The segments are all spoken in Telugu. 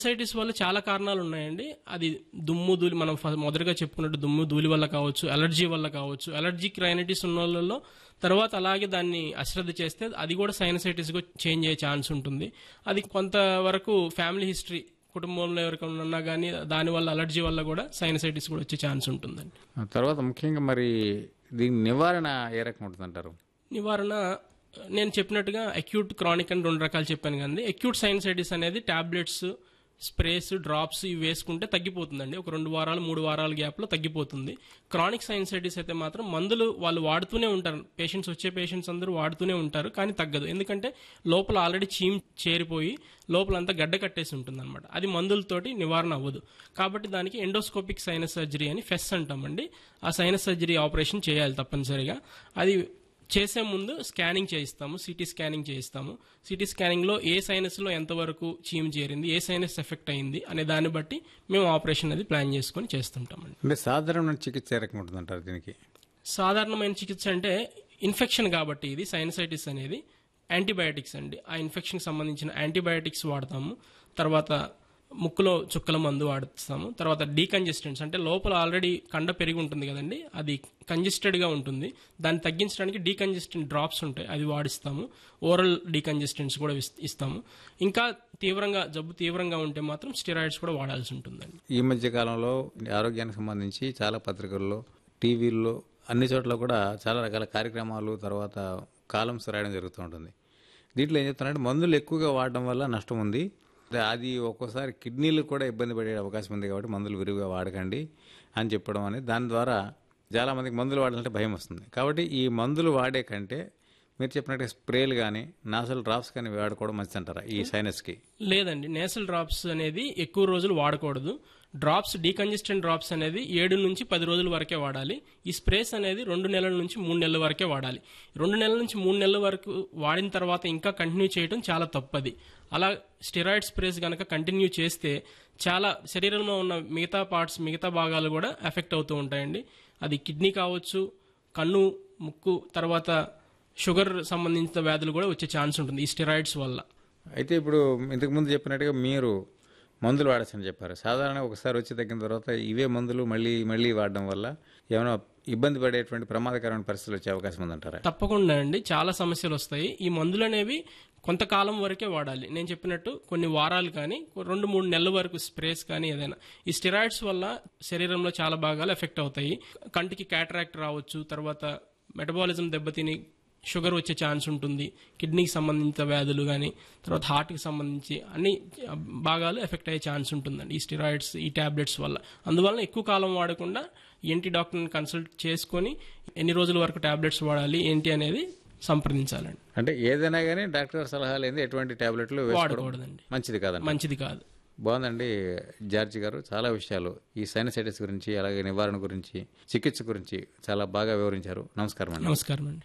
సైటిస్ వల్ల చాలా కారణాలు ఉన్నాయండి అది దుమ్ము ధూళి మనం ఫ- మొదటగా చెప్పుకున్నట్టు దుమ్ము ధూళి వల్ల కావచ్చు అలర్జీ వల్ల కావచ్చు అలర్జిక్ రైనటిస్ ఉన్న వాళ్ళలో తర్వాత అలాగే దాన్ని అశ్రద్ధ చేస్తే అది కూడా సైనసైటిస్ గా చేంజ్ అయ్యే ఛాన్స్ ఉంటుంది అది కొంతవరకు ఫ్యామిలీ హిస్టరీ కుటుంబంలో ఎవరికైనా ఉన్నా కానీ దానివల్ల అలర్జీ వల్ల కూడా సైనసైటిస్ కూడా వచ్చే ఛాన్స్ ఉంటుందండి ఆ తర్వాత ముఖ్యంగా మరి దీని నివారణ ఏ రకం ఉంటుందంటారు నివారణ నేను చెప్పినట్టుగా అక్యూట్ క్రానిక్ అని రెండు రకాలు చెప్పాను కానీ అక్యూట్ సైనసైటిస్ అనేది టాబ్లెట్స్ స్ప్రేస్ డ్రాప్స్ ఇవి వేసుకుంటే తగ్గిపోతుందండి ఒక రెండు వారాలు మూడు వారాల గ్యాప్లో తగ్గిపోతుంది క్రానిక్ సైనసైటిస్ అయితే మాత్రం మందులు వాళ్ళు వాడుతూనే ఉంటారు పేషెంట్స్ వచ్చే పేషెంట్స్ అందరూ వాడుతూనే ఉంటారు కానీ తగ్గదు ఎందుకంటే లోపల ఆల్రెడీ చీమ్ చేరిపోయి లోపలంతా గడ్డ కట్టేసి ఉంటుంది అనమాట అది మందులతోటి నివారణ అవ్వదు కాబట్టి దానికి ఎండోస్కోపిక్ సైనస్ సర్జరీ అని ఫెస్ అంటామండి ఆ సైనస్ సర్జరీ ఆపరేషన్ చేయాలి తప్పనిసరిగా అది చేసే ముందు స్కానింగ్ చేయిస్తాము సిటీ స్కానింగ్ చేయిస్తాము సిటీ స్కానింగ్లో ఏ సైనస్లో ఎంతవరకు చీమ్ చేరింది ఏ సైనస్ ఎఫెక్ట్ అయింది అనే దాన్ని బట్టి మేము ఆపరేషన్ అది ప్లాన్ చేసుకొని చేస్తుంటామండి అంటే సాధారణ చికిత్స ఏ రకం ఉంటుందంటారు దీనికి సాధారణమైన చికిత్స అంటే ఇన్ఫెక్షన్ కాబట్టి ఇది సైనసైటిస్ అనేది యాంటీబయాటిక్స్ అండి ఆ ఇన్ఫెక్షన్కి సంబంధించిన యాంటీబయాటిక్స్ వాడతాము తర్వాత ముక్కులో చుక్కల మందు వాడుతాము తర్వాత డీకంజెస్టెంట్స్ అంటే లోపల ఆల్రెడీ కండ పెరిగి ఉంటుంది కదండి అది కంజెస్టెడ్గా ఉంటుంది దాన్ని తగ్గించడానికి డీకంజెస్టెంట్ డ్రాప్స్ ఉంటాయి అది వాడిస్తాము ఓరల్ డీకంజెస్టెంట్స్ కూడా ఇస్- ఇస్తాము ఇంకా తీవ్రంగా జబ్బు తీవ్రంగా ఉంటే మాత్రం స్టెరాయిడ్స్ కూడా వాడాల్సి ఉంటుందండి ఈ మధ్య కాలంలో ఆరోగ్యానికి సంబంధించి చాలా పత్రికల్లో టీవీల్లో అన్ని చోట్ల కూడా చాలా రకాల కార్యక్రమాలు తర్వాత కాలమ్స్ రాయడం జరుగుతూ ఉంటుంది దీంట్లో ఏం చెప్తున్నారంటే మందులు ఎక్కువగా వాడడం వల్ల నష్టం ఉంది అది ఒక్కోసారి కిడ్నీలు కూడా ఇబ్బంది పడే అవకాశం ఉంది కాబట్టి మందులు విరివిగా వాడకండి అని చెప్పడం అనేది దాని ద్వారా చాలా మందికి మందులు వాడాలంటే భయం వస్తుంది కాబట్టి ఈ మందులు వాడే కంటే మీరు చెప్పినట్టు స్ప్రేలు కానీ నాసల్ డ్రాప్స్ కానీ వాడుకోవడం మంచిది అంటారా ఈ సైనస్కి లేదండి నేసల్ డ్రాప్స్ అనేది ఎక్కువ రోజులు వాడకూడదు డ్రాప్స్ డీకంజెస్టెంట్ డ్రాప్స్ అనేది ఏడు నుంచి పది రోజుల వరకే వాడాలి ఈ స్ప్రేస్ అనేది రెండు నెలల నుంచి మూడు నెలల వరకే వాడాలి రెండు నెలల నుంచి మూడు నెలల వరకు వాడిన తర్వాత ఇంకా కంటిన్యూ చేయడం చాలా తప్పది అలా స్టెరాయిడ్ స్ప్రేస్ కనుక కంటిన్యూ చేస్తే చాలా శరీరంలో ఉన్న మిగతా పార్ట్స్ మిగతా భాగాలు కూడా ఎఫెక్ట్ అవుతూ ఉంటాయండి అది కిడ్నీ కావచ్చు కన్ను ముక్కు తర్వాత షుగర్ సంబంధించిన వ్యాధులు కూడా వచ్చే ఛాన్స్ ఉంటుంది ఈ స్టెరాయిడ్స్ వల్ల అయితే ఇప్పుడు ఇంతకు ముందు చెప్పినట్టుగా మీరు మందులు వాడచ్చని చెప్పారు సాధారణంగా ఒకసారి వచ్చి తగ్గిన తర్వాత ఇవే మందులు మళ్ళీ మళ్ళీ వాడడం వల్ల ఏమైనా ఇబ్బంది పడేటువంటి ప్రమాదకరమైన పరిస్థితులు వచ్చే అవకాశం ఉందంటారా తప్పకుండా అండి చాలా సమస్యలు వస్తాయి ఈ మందులు అనేవి కొంతకాలం వరకే వాడాలి నేను చెప్పినట్టు కొన్ని వారాలు కానీ రెండు మూడు నెలల వరకు స్ప్రేస్ కానీ ఏదైనా ఈ స్టెరాయిడ్స్ వల్ల శరీరంలో చాలా భాగాలు ఎఫెక్ట్ అవుతాయి కంటికి క్యాటరాక్ట్ రావచ్చు తర్వాత మెటబాలిజం దెబ్బతిని షుగర్ వచ్చే ఛాన్స్ ఉంటుంది కిడ్నీకి సంబంధించిన వ్యాధులు కానీ తర్వాత హార్ట్కి సంబంధించి అన్ని భాగాలు ఎఫెక్ట్ అయ్యే ఛాన్స్ ఉంటుందండి ఈ స్టెరాయిడ్స్ ఈ టాబ్లెట్స్ వల్ల అందువల్ల ఎక్కువ కాలం వాడకుండా ఏంటి డాక్టర్ని కన్సల్ట్ చేసుకొని ఎన్ని రోజుల వరకు టాబ్లెట్స్ వాడాలి ఏంటి అనేది సంప్రదించాలండి అంటే ఏదైనా కానీ డాక్టర్ సలహా లేని ఎటువంటి టాబ్లెట్లు వేసుకోవడం వాడకూడదండి మంచిది కాదండి మంచిది కాదు బాగుందండి జార్జి గారు చాలా విషయాలు ఈ సైనసైటిస్ గురించి అలాగే నివారణ గురించి చికిత్స గురించి చాలా బాగా వివరించారు నమస్కారం అండి నమస్కారం అండి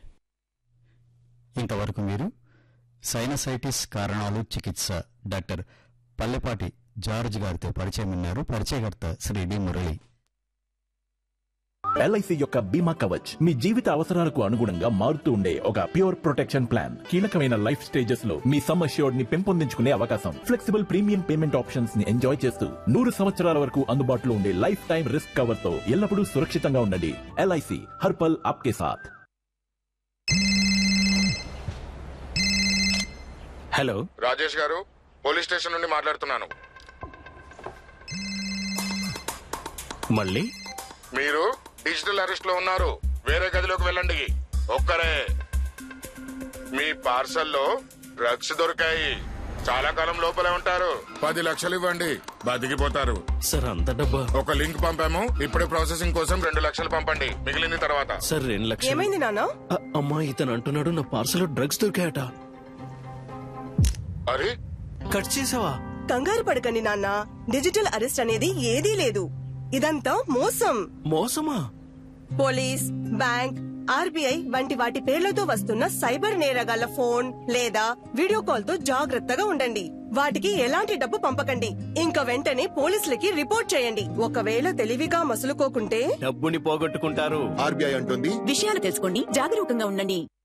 ఇంతవరకు మీరు సైనసైటిస్ కారణాలు చికిత్స డాక్టర్ పల్లెపాటి జార్జ్ గారితో పరిచయం విన్నారు పరిచయకర్త శ్రీ డి మురళి ఎల్ఐసి యొక్క బీమా కవచ్ మీ జీవిత అవసరాలకు అనుగుణంగా మారుతూ ఉండే ఒక ప్యూర్ ప్రొటెక్షన్ ప్లాన్ కీలకమైన లైఫ్ స్టేజెస్ లో మీ సమ్ అష్యూర్డ్ ని పెంపొందించుకునే అవకాశం ఫ్లెక్సిబుల్ ప్రీమియం పేమెంట్ ఆప్షన్స్ ని ఎంజాయ్ చేస్తూ నూరు సంవత్సరాల వరకు అందుబాటులో ఉండే లైఫ్ టైం రిస్క్ కవర్ తో ఎల్లప్పుడూ సురక్షితంగా ఉండండి ఎల్ఐసి హర్పల్ ఆప్కే సాథ్ హలో రాజేష్ గారు పోలీస్ స్టేషన్ నుండి మాట్లాడుతున్నాను మళ్ళీ మీరు డిజిటల్ అరెస్ట్ లో ఉన్నారు వేరే గదిలోకి వెళ్ళండి ఒక్కరే మీ పార్సల్లో డ్రగ్స్ దొరికాయి చాలా కాలం లోపలే ఉంటారు పది లక్షలు ఇవ్వండి బతికిపోతారు సార్ అంత డబ్బా ఒక లింక్ పంపాము ఇప్పుడే ప్రాసెసింగ్ కోసం రెండు లక్షలు పంపండి మిగిలింది తర్వాత సార్ రెండు లక్షలు ఏమైంది నాన్న అ- అమ్మా ఇతను అంటున్నాడు నా పార్సల్ డ్రగ్స్ దొరికాయట అరే కట్ చేసావా కంగారు పడకండి నాన్న డిజిటల్ అరెస్ట్ అనేది ఏదీ లేదు ఇదంతా మోసం మోసమా పోలీస్ బ్యాంక్ ఆర్బీఐ వంటి వాటి పేర్లతో వస్తున్న సైబర్ నేరగాళ్ల ఫోన్ లేదా వీడియో కాల్ తో జాగ్రత్తగా ఉండండి వాటికి ఎలాంటి డబ్బు పంపకండి ఇంకా వెంటనే పోలీసులకి రిపోర్ట్ చేయండి ఒకవేళ తెలివిగా మసులుకోకుంటే డబ్బుని పోగొట్టుకుంటారు ఆర్బీఐ అంటుంది విషయాలు తెలుసుకోండి జాగరూకంగా ఉండండి